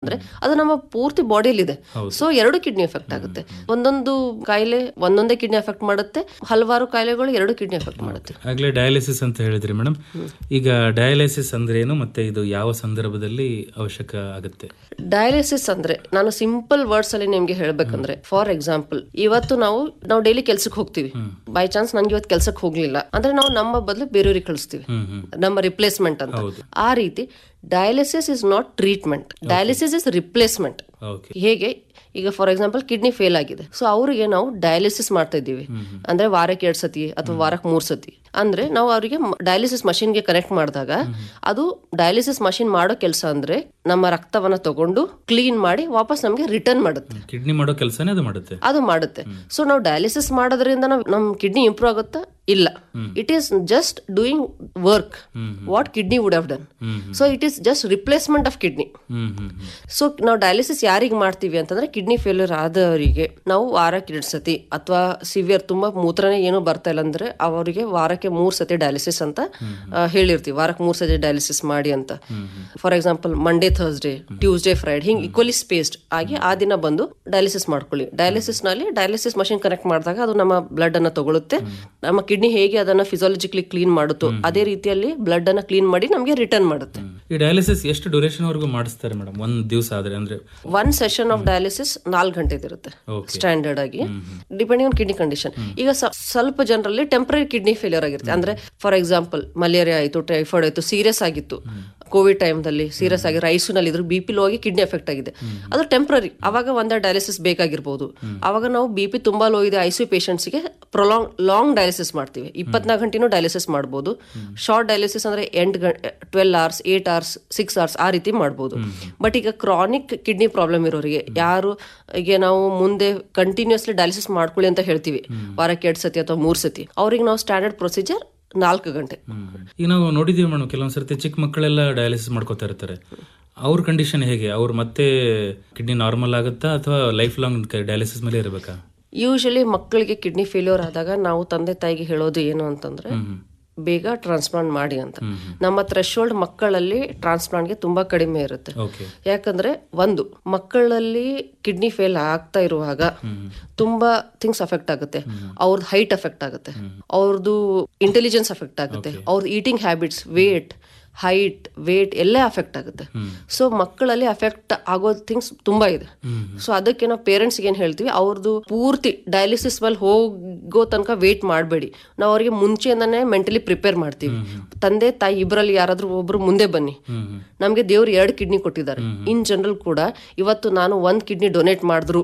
ಅಂತಂದ್ರೆ ಅದು ನಮ್ಮ ಪೂರ್ತಿ ಬಾಡಿಯಲ್ಲಿ ಇದೆ ಸೊ ಎರಡು ಕಿಡ್ನಿ ಎಫೆಕ್ಟ್ ಆಗುತ್ತೆ ಒಂದೊಂದು ಕಾಯಿಲೆ ಒಂದೊಂದೇ ಕಿಡ್ನಿ ಎಫೆಕ್ಟ್ ಮಾಡುತ್ತೆ ಹಲವಾರು ಕಾಯಿಲೆಗಳು ಎರಡು ಕಿಡ್ನಿ ಎಫೆಕ್ಟ್ ಮಾಡುತ್ತೆ ಆಗ್ಲೇ ಡಯಾಲಿಸಿಸ್ ಅಂತ ಹೇಳಿದ್ರಿ ಮೇಡಮ್ ಈಗ ಡಯಾಲಿಸಿಸ್ ಅಂದ್ರೆ ಏನು ಮತ್ತೆ ಇದು ಯಾವ ಸಂದರ್ಭದಲ್ಲಿ ಅವಶ್ಯಕ ಆಗುತ್ತೆ ಡಯಾಲಿಸಿಸ್ ಅಂದ್ರೆ ನಾನು ಸಿಂಪಲ್ ವರ್ಡ್ಸ್ ಅಲ್ಲಿ ನಿಮ್ಗೆ ಹೇಳ್ಬೇಕಂದ್ರೆ ಫಾರ್ ಎಕ್ಸಾಂಪಲ್ ಇವತ್ತು ನಾವು ನಾವು ಡೈಲಿ ಕೆಲ್ಸಕ್ಕೆ ಹೋಗ್ತೀವಿ ಬೈ ಚಾನ್ಸ್ ನನ್ಗೆ ಇವತ್ತು ಕೆಲ್ಸಕ್ಕೆ ಹೋಗ್ಲಿಲ್ಲ ಅಂದ್ರೆ ನಾವು ನಮ್ಮ ಬದಲು ಬೇರೆಯವ್ರಿಗೆ ಕಳಿಸ್ತೀವಿ ಹ್ಮ್ ಹ್ಮ್ ನಮ್ಮ ರಿಪ್ಲೇಸ್ಮೆಂಟ್ ಅಂತ ಆ ರೀತಿ dialysis is not treatment dialysis is replacement okay ಹೇಗೆ ಈಗ ಫಾರ್ ಎಕ್ಸಾಂಪಲ್ ಕಿಡ್ನಿ ಫೇಲ್ ಆಗಿದೆ ಸೊ ಅವರಿಗೆ ನಾವು ಡಯಾಲಿಸಿಸ್ ಮಾಡ್ತಾ ಇದ್ದೀವಿ ಅಂದ್ರೆ ವಾರಕ್ಕೆ ಎರಡ್ ಸತಿ ಅಥವಾ ವಾರಕ್ಕೆ ಮೂರ್ ಸತಿ ಅಂದ್ರೆ ನಾವು ಅವರಿಗೆ ಡಯಾಲಿಸಿಸ್ ಮಷಿನ್ಗೆ ಕನೆಕ್ಟ್ ಮಾಡಿದಾಗ ಅದು ಡಯಾಲಿಸಿಸ್ ಮಷಿನ್ ಮಾಡೋ ಕೆಲಸ ಅಂದ್ರೆ ನಮ್ಮ ರಕ್ತವನ್ನ ತಗೊಂಡು ಕ್ಲೀನ್ ಮಾಡಿ ವಾಪಸ್ ನಮಗೆ ರಿಟರ್ನ್ ಮಾಡುತ್ತೆ ಕಿಡ್ನಿ ಮಾಡೋ ಕೆಲಸನೇ ಅದು ಮಾಡುತ್ತೆ ಅದು ಮಾಡುತ್ತೆ ಸೊ ನಾವು ಡಯಾಲಿಸಿಸ್ ಮಾಡೋದ್ರಿಂದ ನಾವು ನಮ್ ಕಿಡ್ನಿ ಇಂಪ್ರೂವ್ ಆಗುತ್ತಾ ಇಲ್ಲ it is just doing work what kidney would have done so it is just replacement of kidney hmm hmm hmm so ನಾವು ಡಯಾಲಿಸಿಸ್ ಯಾರಿಗೆ ಮಾಡ್ತೀವಿ ಅಂತಂದ್ರೆ ಕಿಡ್ನಿ ಫೇಲ್ಯೂರ್ ಆದವರಿಗೆ ನಾವು ವಾರಕ್ಕೆ ಎರಡು ಸತಿ ಅಥವಾ ಸಿವಿಯರ್ ತುಂಬಾ ಮೂತ್ರನೇ ಏನು ಬರ್ತಾ ಇಲ್ಲ ಅಂದ್ರೆ ಅವರಿಗೆ ವಾರಕ್ಕೆ ಮೂರ್ ಸತಿ ಡಯಾಲಿಸಿಸ್ ಅಂತ ಆ, ಹೇಳಿರ್ತೀವಿ ವಾರಕ್ಕೆ ಮೂರ್ ಸತಿ ಡಯಾಲಿಸಿಸ್ ಮಾಡಿ ಅಂತ for example Monday Thursday Tuesday Friday ಹಿಂಗ್ ಈಕ್ವಲಿ ಸ್ಪೇಸ್ಡ್ ಆಗಿ ಆ ದಿನ ಬಂದು ಡಯಾಲಿಸಿಸ್ ಮಾಡ್ಕೊಳ್ಳಿ ಡಯಾಲಿಸಿಸ್ ನಲ್ಲಿ ಡಯಾಲಿಸಿಸ್ ಮಷಿನ್ ಕನೆಕ್ಟ್ ಮಾಡಿದಾಗ ಅದು ನಮ್ಮ ಬ್ಲಡ್ ಅನ್ನ ತಗೊಳುತ್ತೆ ನಮ್ಮ ಕಿಡ್ನಿ ಹೇಗೆ ಅದನ್ನ ಫಿಸಿಯಾಲಜಿಕಲಿ ಕ್ಲೀನ್ ಮಾಡುತ್ತೋ ಅದೇ ರೀತಿಯಲ್ಲಿ ಬ್ಲಡ್ ಅನ್ನ ಕ್ಲೀನ್ ಮಾಡಿ ನಮಗೆ ರಿಟರ್ನ್ ಮಾಡುತ್ತೆ ಈ ಡಯಾಲಿಸಿಸ್ ಎಷ್ಟು ಡ್ಯೂರೇಷನ್ ವರೆಗೂ ಮಾಡಿಸ್ತಾರೆ ಮೇಡಮ್ ಒಂದ್ ದಿವಸ ಆದ್ರೆ ಅಂದ್ರೆ ಒನ್ ಸೆಷನ್ ಆಫ್ ಡಯಾಲಿಸಿಸ್ ನಾಲ್ಕು ಗಂಟೆ ಇರುತ್ತೆ Okay. ಸ್ಟ್ಯಾಂಡರ್ಡ್ ಆಗಿ ಡಿಪೆಂಡಿಂಗ್ ಆನ್ ಕಿಡ್ನಿ ಕಂಡೀಷನ್ ಈಗ ಸ- ಸ್ವಲ್ಪ ಜನರಲ್ಲಿ ಟೆಂಪರರಿ ಕಿಡ್ನಿ ಫೇಲಿಯರ್ ಆಗಿರುತ್ತೆ ಅಂದ್ರೆ ಫಾರ್ ಎಕ್ಸಾಂಪಲ್ ಮಲೇರಿಯಾ ಆಯ್ತು ಟೈಫಾಯ್ಡ್ ಆಯ್ತು ಸೀರಿಯಸ್ ಆಗಿತ್ತು ಕೋವಿಡ್ ಟೈಮ್ದಲ್ಲಿ ಸೀರಿಯಸ್ ಆಗಿ ರೈಸುನಲ್ಲಿ ಇದ್ರು ಬಿ ಪಿ ಲೋ ಆಗಿ ಕಿಡ್ನಿ ಎಫೆಕ್ಟ್ ಆಗಿದೆ ಅದು ಟೆಂಪರರಿ ಅವಾಗ ಒಂದ ಡಯಾಲಿಸಿಸ್ ಬೇಕಾಗಿರ್ಬೋದು ಅವಾಗ ನಾವು ಬಿ ಪಿ ತುಂಬಾ ಲೋ ಇದೆ ಐ ಸಿ ಗೆ ಪ್ರೊಲಾಂಗ್ ಲಾಂಗ್ ಡಯಾಲಿಸಿಸ್ ಮಾಡ್ತೀವಿ ಇಪ್ಪತ್ನಾಲ್ಕು ಗಂಟೆನೂ ಡಯಾಲಿಸಿಸ್ ಮಾಡ್ಬೋದು ಶಾರ್ಟ್ ಡಯಾಲಿಸಿಸ್ ಅಂದ್ರೆ ಎಂಟು ಗಂಟೆ twelve hours eight hours six hours ಆ ರೀತಿ ಮಾಡ್ಬೋದು ಬಟ್ ಈಗ ಕ್ರಾನಿಕ್ ಕಿಡ್ನಿ ಪ್ರಾಬ್ಲಮ್ ಇರೋರಿಗೆ ಯಾರು ಈಗ ನಾವು ಮುಂದೆ ಕಂಟಿನ್ಯೂಸ್ಲಿ ಡಯಾಲಿಸಿಸ್ ಮಾಡ್ಕೊಳ್ಳಿ ಅಂತ ಹೇಳ್ತೀವಿ ವಾರಕ್ಕೆ ಎರಡು ಸತಿ ಅಥವಾ ಮೂರು ಸತಿ ಅವ್ರಿಗೆ ನಾವು ಸ್ಟ್ಯಾಂಡರ್ಡ್ ಪ್ರೊಸೀಜರ್ ನಾಲ್ಕು ಗಂಟೆ ಈಗ ನಾವು ನೋಡಿದೀವಿ ಮೇಡಮ್ ಕೆಲವೊಂದ್ ಸರ್ತಿ ಚಿಕ್ಕ ಮಕ್ಕಳೆಲ್ಲ ಡಯಾಲಿಸಿಸ್ ಮಾಡ್ಕೋತಾ ಇರ್ತಾರೆ ಅವ್ರ ಕಂಡೀಷನ್ ಹೇಗೆ ಅವ್ರು ಮತ್ತೆ ಕಿಡ್ನಿ ನಾರ್ಮಲ್ ಆಗುತ್ತಾ ಅಥವಾ ಲೈಫ್ ಲಾಂಗ್ ಡಯಾಲಿಸಿಸ್ ಮೇಲೆ ಇರಬೇಕಾ ಯೂಶಲಿ ಮಕ್ಕಳಿಗೆ ಕಿಡ್ನಿ ಫೇಲ್ಯೂರ್ ಆದಾಗ ನಾವು ತಂದೆ ತಾಯಿಗೆ ಹೇಳೋದು ಏನು ಅಂತಂದ್ರೆ ಬೇಗ ಟ್ರಾನ್ಸ್ಪ್ಲಾಂಟ್ ಮಾಡಿ ಅಂತ ನಮ್ಮ ಥ್ರೆಶೋಲ್ಡ್ ಮಕ್ಕಳಲ್ಲಿ ಟ್ರಾನ್ಸ್ಪ್ಲಾಂಟ್ಗೆ ತುಂಬಾ ಕಡಿಮೆ ಇರುತ್ತೆ ಓಕೆ ಯಾಕಂದ್ರೆ ಒಂದು ಮಕ್ಕಳಲ್ಲಿ ಕಿಡ್ನಿ ಫೇಲ್ ಆಗ್ತಾ ಇರುವಾಗ ತುಂಬಾ ಥಿಂಗ್ಸ್ ಅಫೆಕ್ಟ್ ಆಗುತ್ತೆ ಅವ್ರದ್ದು ಹೈಟ್ ಅಫೆಕ್ಟ್ ಆಗುತ್ತೆ ಅವ್ರದ್ದು ಇಂಟೆಲಿಜೆನ್ಸ್ ಅಫೆಕ್ಟ್ ಆಗುತ್ತೆ ಅವ್ರದ್ದು eating habits weight height weight ಎಲ್ಲ ಅಫೆಕ್ಟ್ ಆಗುತ್ತೆ ಸೊ ಮಕ್ಕಳಲ್ಲಿ ಅಫೆಕ್ಟ್ ಆಗೋ ಥಿಂಗ್ಸ್ ತುಂಬಾ ಇದೆ ಸೊ ಅದಕ್ಕೆ ನಾವು ಪೇರೆಂಟ್ಸ್ ಏನ್ ಹೇಳ್ತೀವಿ ಅವ್ರದ್ದು ಪೂರ್ತಿ ಡಯಾಲಿಸಿಸ್ ಮೇಲೆ ಹೋಗೋ ತನಕ ವೇಟ್ ಮಾಡಬೇಡಿ ನಾವು ಅವ್ರಿಗೆ ಮುಂಚೆಯಿಂದಾನೇ ಮೆಂಟಲಿ ಪ್ರಿಪೇರ್ ಮಾಡ್ತೀವಿ ತಂದೆ ತಾಯಿ ಇಬ್ಬರಲ್ಲಿ ಯಾರಾದ್ರೂ ಒಬ್ರು ಮುಂದೆ ಬನ್ನಿ ನಮ್ಗೆ ದೇವ್ರು ಎರಡು ಕಿಡ್ನಿ ಕೊಟ್ಟಿದ್ದಾರೆ ಇನ್ ಜನರಲ್ ಕೂಡ ಇವತ್ತು ನಾನು ಒಂದ್ ಕಿಡ್ನಿ ಡೊನೇಟ್ ಮಾಡಿದ್ರು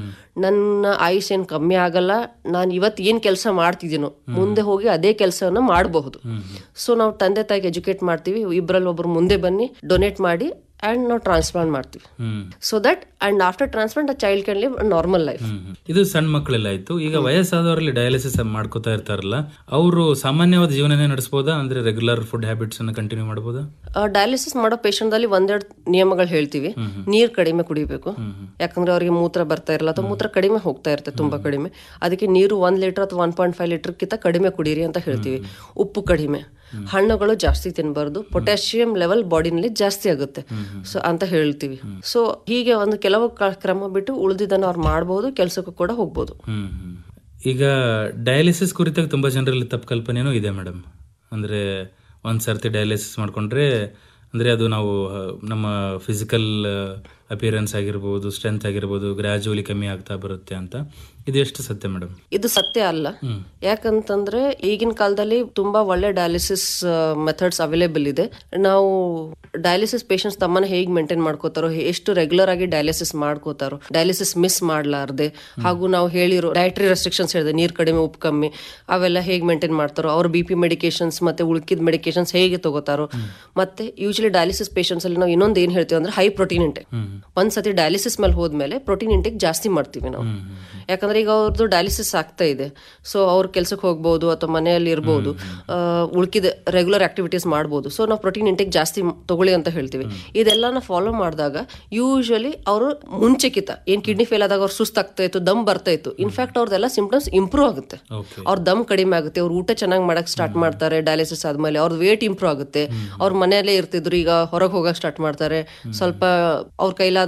ನನ್ನ ಆಯುಷ್ ಏನ್ ಕಮ್ಮಿ ಆಗಲ್ಲ ನಾನು ಇವತ್ತು ಏನ್ ಕೆಲಸ ಮಾಡ್ತಿದ್ದೀನೋ ಮುಂದೆ ಹೋಗಿ ಅದೇ ಕೆಲಸವನ್ನ ಮಾಡಬಹುದು ಸೊ ನಾವು ತಂದೆ ತಾಯಿಗೆ ಎಜುಕೇಟ್ ಮಾಡ್ತೀವಿ ಇಬ್ಬರಲ್ಲಿ ಒಬ್ರು ಮುಂದೆ ಬನ್ನಿ ಡೊನೇಟ್ ಮಾಡಿ ಅಂಡ್ ನಾವು ಟ್ರಾನ್ಸ್ಪ್ಲಾಂಟ್ ಮಾಡ್ತೀವಿ hmm so that and after transplant a child can live normal life hmm. ಇದು ಸಣ್ಣ ಮಕ್ಕಳೆಲ್ಲ ಆಯ್ತು ಈಗ ವಯಸ್ಸಾದವರಲ್ಲಿ ಡಯಾಲಿಸಿಸ್ ಮಾಡ್ಕೋತಾ ಇರ್ತಾರಲ್ಲ ಅವರು ಸಾಮಾನ್ಯವಾದ ಜೀವನನೇ ನಡೆಸಬಹುದಾ ಅಂದ್ರೆ ರೆಗ್ಯುಲರ್ ಫುಡ್ ಹ್ಯಾಬಿಟ್ಸ್ ಅನ್ನ ಕಂಟಿನ್ಯೂ ಮಾಡಬಹುದಾ ಡಯಾಲಿಸಿಸ್ ಮಾಡೋ ಪೇಷಂಟ್ ಅಲ್ಲಿ ಒಂದೆರಡು ನಿಯಮಗಳು ಹೇಳ್ತೀವಿ ನೀರ್ ಕಡಿಮೆ ಕುಡಿಬೇಕು ಯಾಕಂದ್ರೆ ಅವರಿಗೆ ಮೂತ್ರ ಬರ್ತಾ ಇರಲ್ಲ ಅಥವಾ ಮೂತ್ರ ಕಡಿಮೆ ಹೋಗ್ತಾ ಇರುತ್ತೆ ತುಂಬಾ ಕಡಿಮೆ ಅದಕ್ಕೆ ನೀರು ಒಂದ್ ಲೀಟರ್ ಅಥವಾ ಒನ್ ಪಾಯಿಂಟ್ ಫೈವ್ ಲೀಟರ್ ಕಿಂತ ಕಡಿಮೆ ಕುಡೀರಿ ಅಂತ ಹೇಳ್ತೀವಿ ಉಪ್ಪು ಕಡಿಮೆ ಹಣ್ಣುಗಳು ಜಾಸ್ತಿ ತಿನ್ನಬಾರ್ದು ಪೊಟ್ಯಾಷಿಯಂ ಲೆವೆಲ್ ಬಾಡಿನಲ್ಲಿ ಜಾಸ್ತಿ ಆಗುತ್ತೆ ಸೊ ಅಂತ ಹೇಳ್ತೀವಿ ಸೊ ಹೀಗೆ ಒಂದು ಕೆಲವು ಕ- ಕ್ರಮ ಬಿಟ್ಟು ಉಳಿದಿದ್ದನ್ನು ಅವ್ರು ಮಾಡಬಹುದು ಕೆಲಸಕ್ಕೂ ಕೂಡ ಹೋಗ್ಬೋದು ಹ್ಮ್ ಹ್ಮ್. ಈಗ ಡಯಾಲಿಸಿಸ್ ಕುರಿತಾಗಿ ತುಂಬಾ ಜನರಲ್ಲಿ ತಪ್ಪು ಕಲ್ಪನೆನೂ ಇದೆ ಮೇಡಮ್ ಅಂದ್ರೆ ಒಂದ್ ಸರ್ತಿ ಡಯಾಲಿಸಿಸ್ ಮಾಡ್ಕೊಂಡ್ರೆ ಅಂದ್ರೆ ಅದು ನಾವು ಆ, ನಮ್ಮ ಫಿಸಿಕಲ್ ಅಪಿಯರೆನ್ಸ್ ಆಗಿರ್ಬೋದು ಸ್ಟ್ರೆಂತ್ ಆಗಿರ್ಬೋದು ಗ್ರಾಜುವಲಿ ಕಮ್ಮಿ ಆಗ್ತಾ ಬರುತ್ತೆ ಅಂತ ಇದು ಎಷ್ಟು ಸತ್ಯ ಮೇಡಮ್ ಇದು ಸತ್ಯ ಅಲ್ಲ ಯಾಕಂತಂದ್ರೆ ಈಗಿನ ಕಾಲದಲ್ಲಿ ತುಂಬಾ ಒಳ್ಳೆ ಡಯಾಲಿಸಿಸ್ ಮೆಥಡ್ಸ್ ಅವೈಲೇಬಲ್ ಇದೆ ನಾವು ಡಯಾಲಿಸಿಸ್ ಪೇಷಂಟ್ಸ್ ತಮ್ಮನ್ನ ಹೇಗೆ ಮೇಂಟೈನ್ ಮಾಡ್ಕೋತಾರೋ ಎಷ್ಟು ರೆಗ್ಯುಲರ್ ಆಗಿ ಡಯಾಲಿಸಿಸ್ ಮಾಡ್ಕೋತಾರೋ ಡಯಾಲಿಸಿಸ್ ಮಿಸ್ ಮಾಡ್ಲಾರ್ದೆ ಹಾಗೂ ನಾವು ಹೇಳಿರೋ ಡಯಟ್ರಿ ರೆಸ್ಟ್ರಿಕ್ಷನ್ಸ್ ಹೇಳಿದೆ ನೀರ್ ಕಡಿಮೆ ಉಪ್ಪು ಕಮ್ಮಿ ಅವೆಲ್ಲ ಹೇಗೆ ಮೇಂಟೈನ್ ಮಾಡ್ತಾರೋ ಅವ್ರ ಬಿ ಪಿ ಮೆಡಿಕೇಶನ್ಸ್ ಮತ್ತೆ ಉಳ್ಕಿದ ಮೆಡಿಕೇಶನ್ಸ್ ಹೇಗೆ ತಗೋತಾರೋ ಮತ್ತೆ ಯೂಶಲಿ ಡಯಾಲಿಸಿಸ್ ಪೇಷಂಟ್ಸ್ ಅಲ್ಲಿ ನಾವು ಇನ್ನೊಂದು ಏನ್ ಹೇಳ್ತೀವಿ ಅಂದ್ರೆ ಹೈ ಪ್ರೋಟೀನ್ ಇಂಟೆಕ್ ಒಂದ್ಸತಿ ಡಯಾಲಿಸಿಸ್ ಮೇಲೆ ಹೋದ್ಮೇಲೆ ಪ್ರೋಟೀನ್ ಇಂಟೆಕ್ ಜಾಸ್ತಿ ಮಾಡ್ತೀವಿ ನಾವು ಯಾಕಂದ್ರೆ ಈಗ ಅವ್ರದ್ದು ಡಯಾಲಿಸಿಸ್ ಆಗ್ತಾ ಇದೆ ಸೊ ಅವ್ರ ಕೆಲ್ಸಕ್ಕೆ ಹೋಗ್ಬೋದು ಅಥವಾ ಮನೆಯಲ್ಲಿ ಇರ್ಬೋದು ಆ, ಉಳ್ಕಿದ ರೆಗ್ಯುಲರ್ ಆಕ್ಟಿವಿಟೀಸ್ ಮಾಡ್ಬೋದು ಸೊ ನಾವು ಪ್ರೋಟೀನ್ ಇಂಟೆಕ್ ಜಾಸ್ತಿ ತಗೊಳ್ಳಿ ಅಂತ ಹೇಳ್ತೀವಿ ಇದೆಲ್ಲನ ಫಾಲೋ ಮಾಡಿದಾಗ ಯೂಶಲಿ ಅವರು ಮುಂಚೆಕಿತ ಏನ್ ಕಿಡ್ನಿ ಫೇಲ್ ಆದಾಗ ಅವ್ರು ಸುಸ್ತಾಗ್ತಾ ಇತ್ತು ದಮ್ ಬರ್ತಾ ಇತ್ತು ಇನ್ಫ್ಯಾಕ್ಟ್ ಅವ್ರದ್ದೆಲ್ಲ ಸಿಂಪ್ಟಮ್ಸ್ ಇಂಪ್ರೂವ್ ಆಗುತ್ತೆ ಓಕೆ ಅವ್ರ ದಮ್ ಕಡಿಮೆ ಆಗುತ್ತೆ ಅವ್ರ ಊಟ ಚೆನ್ನಾಗಿ ಮಾಡಕ್ ಸ್ಟಾರ್ಟ್ ಮಾಡ್ತಾರೆ ಡಯಾಲಿಸಿಸ್ ಆದ್ಮೇಲೆ ಅವ್ರ ವೇಟ್ ಇಂಪ್ರೂವ್ ಆಗುತ್ತೆ ಅವ್ರ ಮನೆಯಲ್ಲೇ ಇರ್ತಿದ್ರು ಈಗ ಹೊರಗೆ ಹೋಗಕ್ ಸ್ಟಾರ್ಟ್ ಮಾಡ್ತಾರೆ ಸ್ವಲ್ಪ ಅವ್ರ ಕೈಲಾದ